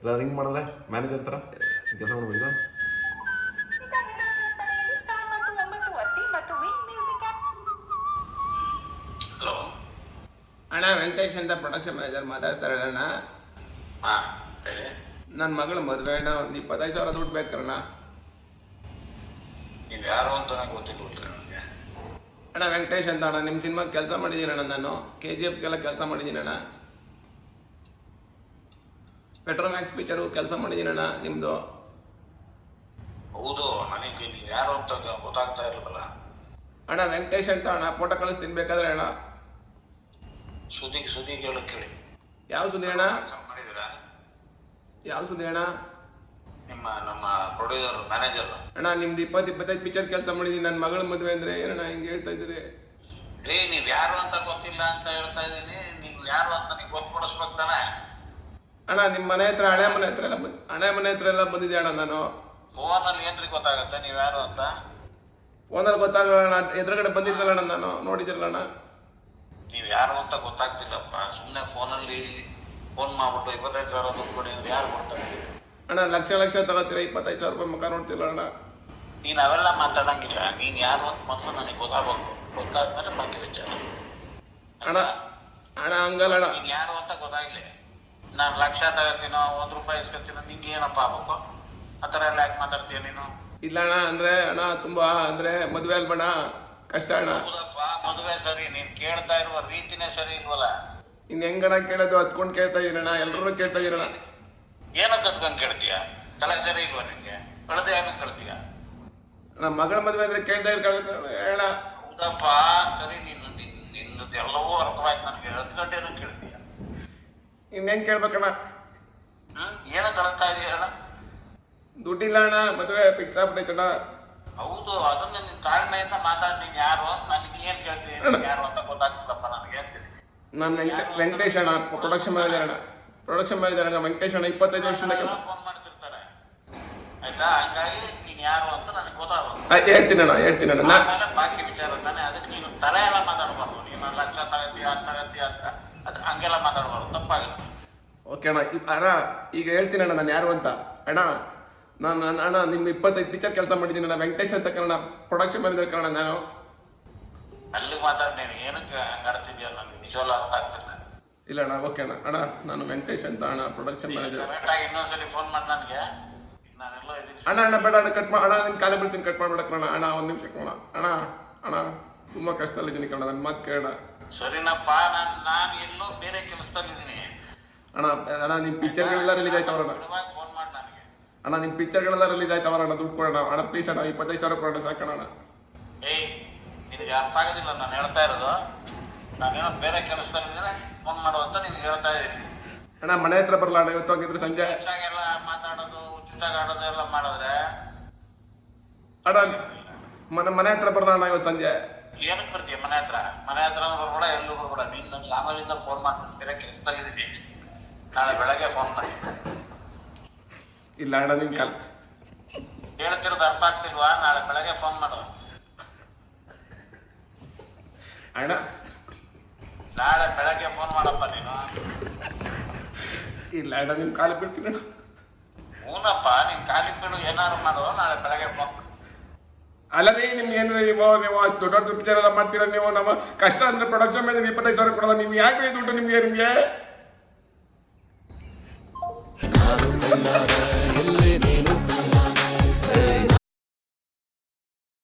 ಇಲ್ಲ ರಿಂಗ್ ಮಾಡಿದ್ರೆ ಮ್ಯಾನೇಜರ್ ಥರ ಕೆಲಸ ಮಾಡ್ಬೇಕು ಹಲೋ ಅಣ್ಣ ವೆಂಕಟೇಶ್ ಅಂತ ಪ್ರೊಡಕ್ಷನ್ ಮ್ಯಾನೇಜರ್ ಮಾತಾಡ್ತಾರೆ ಅಣ್ಣ ಹಾ ಹೇಳಿ ನನ್ನ ಮಗಳ ಮದುವೆ ಅಣ್ಣ ಒಂದು ಇಪ್ಪತ್ತೈದು ಸಾವಿರ ದುಡ್ಡು ಬೇಕಣ್ಣ ನೀವು ಯಾರು ಅಂತ ನನಗೆ ಗೊತ್ತಿಲ್ಲ ನನಗೆ ಅಣ್ಣ ವೆಂಕಟೇಶ್ ಅಂತ ಅಣ್ಣ ನಿಮ್ಮ ಸಿನಿಮಾಗೆ ಕೆಲಸ ಮಾಡಿದ್ದೀನಿ ಅಣ್ಣ ನಾನು ಕೆ ಜಿ ಎಫ್ಗೆಲ್ಲ ಕೆಲಸ ಮಾಡಿದ್ದೀನಿ ಅಣ್ಣ ಪೆಟ್ರೋಲ್ ಮ್ಯಾಕ್ಸ್ ಪಿಕ್ಚರು ಕೆಲಸ ಮಾಡಿದ್ದೀನಿ ಅಣ್ಣ ನಿಮ್ಮದು ಹೌದು ನನಗೆ ನೀವು ಯಾರು ಅಂತ ಗೊತ್ತಾಗ್ತಾ ಇರಲಿಲ್ಲ ಅಣ್ಣ ವೆಂಕಟೇಶ್ ಅಂತ ಅಣ್ಣ ಫೋಟೋ ಕಳಿಸ್ತೀನಿ ಬೇಕಾದ್ರೆ ಅಣ್ಣ ಸುದ್ದಿಗೆ ಸುದ್ದಿ ಕೇಳಕ್ ಕೇಳಿ ಯಾವ ಸುದ್ದಿ ಅಣ್ಣ ಕೆಲಸ ಮಾಡಿದ್ದೀರಾ ಯಾವ ಸುದ್ದಿ ಅಣ್ಣ ನಿಮ್ಮ ನಮ್ಮ ಪ್ರೊಡ್ಯೂಸರ್ ಮ್ಯಾನೇಜರ್ ಅಣ್ಣ ನಿಮ್ದು ಇಪ್ಪತ್ತು ಇಪ್ಪತ್ತೈದು ಪಿಕ್ಚರ್ ಕೆಲಸ ಮಾಡಿದ್ದೀನಿ ನನ್ನ ಮಗಳ ಮದುವೆ ಅಂದರೆ ಏನಣ್ಣ ಹಿಂಗೆ ಹೇಳ್ತಾ ಇದ್ದೀರಿ ರೀ ನೀವು ಯಾರು ಅಂತ ಗೊತ್ತಿಲ್ಲ ಅಂತ ಹೇಳ್ತಾ ಇದ್ದೀನಿ ನೀವು ಯಾರು ಅಂತ ನೀವು ಗೊತ್ತುಪಡಿಸ್ಬೇಕು ತಾನೆ ಅಣ್ಣ ನಿಮ್ಮ ಮನೆ ಹತ್ರ ಹಳೆ ಮನೆ ಹತ್ರ ಎಲ್ಲ ಬಂದು ಹಳೆ ಮನೆ ಹತ್ರ ಎಲ್ಲ ಬಂದಿದ್ದೆ ಅಣ್ಣ ನಾನು ಫೋನಲ್ಲಿ ಏನ್ರಿ ಗೊತ್ತಾಗುತ್ತೆ ನೀವು ಯಾರು ಅಂತ ಫೋನಲ್ಲಿ ಗೊತ್ತಾಗಲ್ಲ ಅಣ್ಣ ಎದುರುಗಡೆ ಬಂದಿದ್ದಲ್ಲ ಅಣ್ಣ ನಾನು ನೋಡಿದ್ದಿರಲ್ಲ ಅಣ್ಣ ನೀವು ಯಾರು ಅಂತ ಗೊತ್ತಾಗ್ತಿಲ್ಲಪ್ಪ ಸುಮ್ಮನೆ ಫೋನಲ್ಲಿ ಫೋನ್ ಮಾಡ್ಬಿಟ್ಟು ಇಪ್ಪತ್ತೈದು ಸಾವಿರ ದುಡ್ಡು ಕೊಡಿ ಅಂದ್ರೆ ಯಾರು ಕೊಡ್ತಾರೆ ಅಣ್ಣ ಲಕ್ಷ ಲಕ್ಷ ತಗೋತೀರ ಇಪ್ಪತ್ತೈದು ಸಾವಿರ ರೂಪಾಯಿ ಮುಖ ನೋಡ್ತಿಲ್ಲ ಅಣ್ಣ ನೀನು ಅವೆಲ್ಲ ಮಾತಾಡಂಗಿಲ್ಲ ನೀನು ಯಾರು ಅಂತ ಮೊದಲು ನನಗೆ ಗೊತ್ತಾಗಬೇಕು ಗೊತ್ತಾದ್ಮೇಲೆ ಬಾಕಿ ವಿಚಾರ ಅಣ್ಣ ಅಣ್ಣ ಹಂಗಲ್ಲ ಅಣ್ಣ ನೀನು ಯಾರು ಅಂತ ಗೊತ್ತಾಗ್ಲಿ ನಾನು ಲಕ್ಷ ತಗೋತೀನೋ ಒಂದು ರೂಪಾಯಿ ಇಸ್ಕೊತೀನೋ ನಿಂಗೆ ಏನಪ್ಪ ಆಗ್ಬೇಕು ಆ ಥರ ಎಲ್ಲ ಯಾಕೆ ಮಾತಾಡ್ತೀಯ ನೀನು ಇಲ್ಲ ಅಣ್ಣ ಅಂದ್ರೆ ಅಣ್ಣ ತುಂಬಾ ಅಂದ್ರೆ ಮದುವೆ ಅಲ್ಬಣ್ಣ ಕಷ್ಟ ಅಣ್ಣ ಹೌದಪ್ಪ ಮದುವೆ ಸರಿ ನೀನು ಕೇಳ್ತಾ ಇರುವ ರೀತಿನೇ ಸರಿ ಇಲ್ವಲ್ಲ ಇನ್ ಹೆಂಗಣ್ಣ ಕೇಳೋದು ಹತ್ಕೊಂಡು ಕೇಳ್ತಾ ಇದೀನಿ ಅಣ್ಣ ಎಲ್ಲರೂ ಕೇಳ್ತಾ ಇದೀನಿ ಅಣ್ಣ ಏನಕ್ಕೆ ಕತ್ಕೊಂಡ್ ಕೇಳ್ತೀಯ ತಲೆ ಸರಿ ಇಲ್ವಾ ನಿಂಗೆ ಕಳೆದ ಯಾಕೆ ಕೇಳ್ತೀಯ ನಮ್ಮ ಮಗಳ ಮದುವೆ ಅಂದ್ರೆ ಕೇಳ್ತಾ ಇರ್ಕಾಗತ್ತೆ ಅಣ್ಣ ಹೌದಪ್ಪ ಸರಿ ನೀನು ನಿನ್ ನಿನ್ನದು ಎಲ್ಲವೂ ಅರ್ಥವಾಯ್ತು ನನಗೆ ಹತ್ತು ಗಂಟೆನೂ ಕೇಳ್ತೀಯ ಇನ್ ಹೆಂಗ್ ಕೇಳ್ಬೇಕಣ್ಣ ಹ್ಮ್ ಏನೋ ಕಳ್ತಾ ಇದೆಯಾ ಹೇಳ ದುಡ್ಡಿಲ್ಲ ಅಣ್ಣ ಮದುವೆ ಫಿಕ್ಸ್ ಆಗ್ಬಿಟ್ಟೈತಣ್ಣ ಹೌದು ಅದನ್ನ ನಿನ್ ತಾಳ್ಮೆಯಿಂದ ಮಾತಾಡಿ ನೀನ್ ಯಾರು ಅಂತ ನನಗೆ ಏನ್ ಕೇಳ್ತೀನಿ ನೀನ್ ಯಾರು ಅಂತ ಗೊತ್ತಾಗ್ತಿಲ್ಲಪ್ಪ ನನಗೆ ಅಂತೀನಿ ನಾನು ವೆಂಕಟ ವೆಂಕಟೇಶ್ ಅಣ್ಣ ಪ್ರೊಡಕ್ಷನ್ ಮ್ಯಾನೇಜರ್ ಅಣ್ಣ ಪ್ರೊಡಕ್ಷನ್ ಮ್ಯಾನೇಜರ್ ಅಣ್ಣ ವೆಂಕಟೇಶ್ ಅಣ್ಣ ಇಪ್ಪತ್ತೈದು ವರ್ಷದಿಂದ ಕೆಲಸ ಫೋನ್ ಮಾಡ್ತಿರ್ತಾರೆ ಆಯ್ತಾ ಹಂಗಾಗಿ ನೀನ್ ಯಾರು ಅಂತ ನನಗೆ ಗೊತ್ತಾಗಬೇಕು ಹೇಳ್ತೀನಿ ಅಣ್ಣ ಹೇಳ್ತೀನಿ ಅಣ್ಣ ನಾ ಆಮೇಲೆ ಬಾಕಿ ವಿಚಾರ ತಾನೆ ಅದಕ್ಕೆ ನೀನು ತಲೆ ಎಲ್ಲ ಮಾತಾಡ್ಬಾರ್ದು ನೀನು ಲಕ್ಷ ತಗತ್ತೀಯ ಅದ್ ತಗತ್ತೀಯ ಅಂತ ಅದು ಹಂಗೆಲ್ಲ ಮಾತಾಡ್ಬಾರ್ದು ತಪ್ಪಾಗುತ್ತೆ ಓಕೆ ಅಣ್ಣ ಇಪ್- ಅಣ್ಣ ಈಗ ಹೇಳ್ತೀನಿ ಅಣ್ಣ ನಾನು ಯಾರು ಅಂತ ಅಣ್ಣ ನಾನು ನಾನು ಅಣ್ಣ ನಿಮ್ಮ ಇಪ್ಪತ್ತೈದು ಪಿಕ್ಚರ್ ಕೆಲಸ ಮಾಡಿದ್ದೀನಿ ಅಣ್ಣ ವೆಂಕಟೇಶ್ ಅಂತ ಕನ್ನಡ ಪ್ರೊಡಕ್ಷನ್ ಮ್ಯಾನೇಜರ್ ಕನ್ನಡ ನಾನು ಅಲ್ಲಿ ಮಾತಾಡಿ ನೀನು ಏನಕ್ಕೆ ಹಂಗಾಡ್ತಿದ್ಯಾ ನನಗೆ ನಿಜವಲ್ಲ ಅರ್ಥ ಆಗ್ತಿಲ್ಲ ಇಲ್ಲ ಅಣ್ಣ ಓಕೆ ಅಣ್ಣ ಅಣ್ಣ ನಾನು ವೆಂಕಟೇಶ್ ಅಂತ ಅಣ್ಣ ಪ್ರೊಡಕ್ಷನ್ ಮ್ಯಾನೇಜರ್ ಕರೆಕ್ಟಾಗಿ ಇನ್ನೊಂದ್ಸಲಿ ಫೋನ್ ಮಾಡಿ ನನಗೆ ನಾನೆಲ್ಲೋ ಇದೀನಿ ಅಣ್ಣ ಅಣ್ಣ ಬೇಡ ಅಣ್ಣ ಕಟ್ ಮಾಡಿ ಅಣ್ಣ ನಿನ್ನ ಕಾಲೇ ಬಿಡ್ತೀನಿ ಕಟ್ ಮಾಡ್ಬಿಡಕ್ಕೆ ಅಣ್ಣ ಅಣ್ಣ ಒಂದು ನಿಮಿಷ ಕಣ ಅಣ್ಣ ಅಣ್ಣ ತುಂಬ ಕಷ್ಟದಲ್ಲಿದ್ದೀನಿ ಕಣ ನನ್ನ ಮಾತು ಕೇಳೋಣ ಸರಿನಪ್ಪ ನಾನು ನಾನು ಎಲ್ಲೋ ಬೇರೆ ಕೆಲಸದಲ್ಲಿದ್ದೀನಿ ಅಣ್ಣ ಅಣ್ಣ ನಿಮ್ಮ ಪಿಕ್ಚರ್ಗಳೆಲ್ಲ ರಿಲೀಸ್ ಆಯ್ತವ್ರಣ್ಣ ಬಿಡುವಾಗ ಫೋನ್ ಮಾಡಿ ನನಗೆ ಅಣ್ಣ ನಿಮ್ಮ ಪಿಕ್ಚರ್ಗಳೆಲ್ಲ ರಿಲೀಸ್ ಆಯ್ತವ್ರಣ್ಣ ದುಡ್ಡು ಕೊಡೋಣ ಅಣ್ಣ ಪ್ಲೀಸ್ ಅಣ್ಣ ಇಪ್ಪತ್ತೈದು ಸಾವಿರ ಕೊಡೋಣ ಸಾಕಣ ಅಣ್ಣ ಏಯ್ ನಿನಗೆ ಅರ್ಥ ಆಗೋದಿಲ್ಲ ನಾನು ಹೇಳ್ತಾ ಇರೋದು ನಾನೇನೋ ಬೇರೆ ಕೆಲಸದಲ್ಲಿದ್ದೀನಿ ಫೋನ್ ಮಾಡು ಅಂತ ನಿನ್ಗೆ ಹೇಳ್ತಾ ಇದ್ದೀನಿ ಅಣ್ಣ ಮನೆ ಹತ್ರ ಬರಲ್ಲ ಅಣ್ಣ ಇವತ್ತು ಹೋಗಿದ್ರೆ ಸಂಜೆ ಹುಚ್ಚಾಗೆಲ್ಲ ಮಾತಾಡೋದು ಹುಚ್ಚಾಗ ಆಡೋದು ಎಲ್ಲ ಮಾಡಿದ್ರೆ ಅಣ್ಣ ಮನೆ ಮನೆ ಹತ್ರ ಬರಲ್ಲ ಅಣ್ಣ ಇವತ್ತು ಸಂಜೆ ಏನಕ್ಕೆ ಬರ್ತೀಯ ಮನೆ ಹತ್ರ ಮನೆ ಹತ್ರ ಬರ್ಬೇಡ ಎಲ್ಲೂ ಬರ್ಬೇಡ ನೀನು ನನಗೆ ಆಮೇಲಿಂದ ಫೋನ್ ಮಾಡ್ತೀನಿ ಬೇರೆ ಕೆಲಸದಲ್ಲಿದ್ದೀನಿ ನಾಳೆ ಬೆಳಗ್ಗೆ ಫೋನ್ ಮಾಡಿ ಇಲ್ಲ ಅಣ್ಣ ನಿಮ್ಮ ಕಾಲ್ ಹೇಳ್ತಿರೋದು ಅರ್ಥ ಆಗ್ತಿಲ್ವಾ ನಾಳೆ ಬೆಳಗ್ಗೆ ಫೋನ್ ಮಾಡು ಅಣ್ಣ ನಾಳೆ ಬೆಳಗ್ಗೆ ಫೋನ್ ಮಾಡಪ್ಪ ನೀನು ಇಲ್ಲ ಅಣ್ಣ ನಿಮ್ಮ ಕಾಲು ಬಿಡ್ತೀನಿ ಅಣ್ಣ ಹೂನಪ್ಪ ನೀನ್ ಖಾಲಿ ಬಿಡು ಏನಾದ್ರು ಮಾಡು ನಾಳೆ ಬೆಳಗ್ಗೆ ಫೋನ್ ಅಲ್ಲ ರೀ ನಿಮ್ಗೆ ಏನು ನೀವು ನೀವು ಅಷ್ಟು ದೊಡ್ಡ ದೊಡ್ಡ ಪಿಕ್ಚರ್ ಎಲ್ಲ ಮಾಡ್ತೀರಾ ನೀವು ನಮ್ಮ ಕಷ್ಟ ಅಂದ್ರೆ ಪ್ರೊಡಕ್ಷನ್ ಮೇಲೆ ಇಪ್ಪತ್ತೈದು ಸಾವಿರ ಕೊಡೋಲ್ಲ ನೀವು ಯಾಕೆ ದುಡ್ಡು ನಿಮಗೆ ನಿಮಗೆ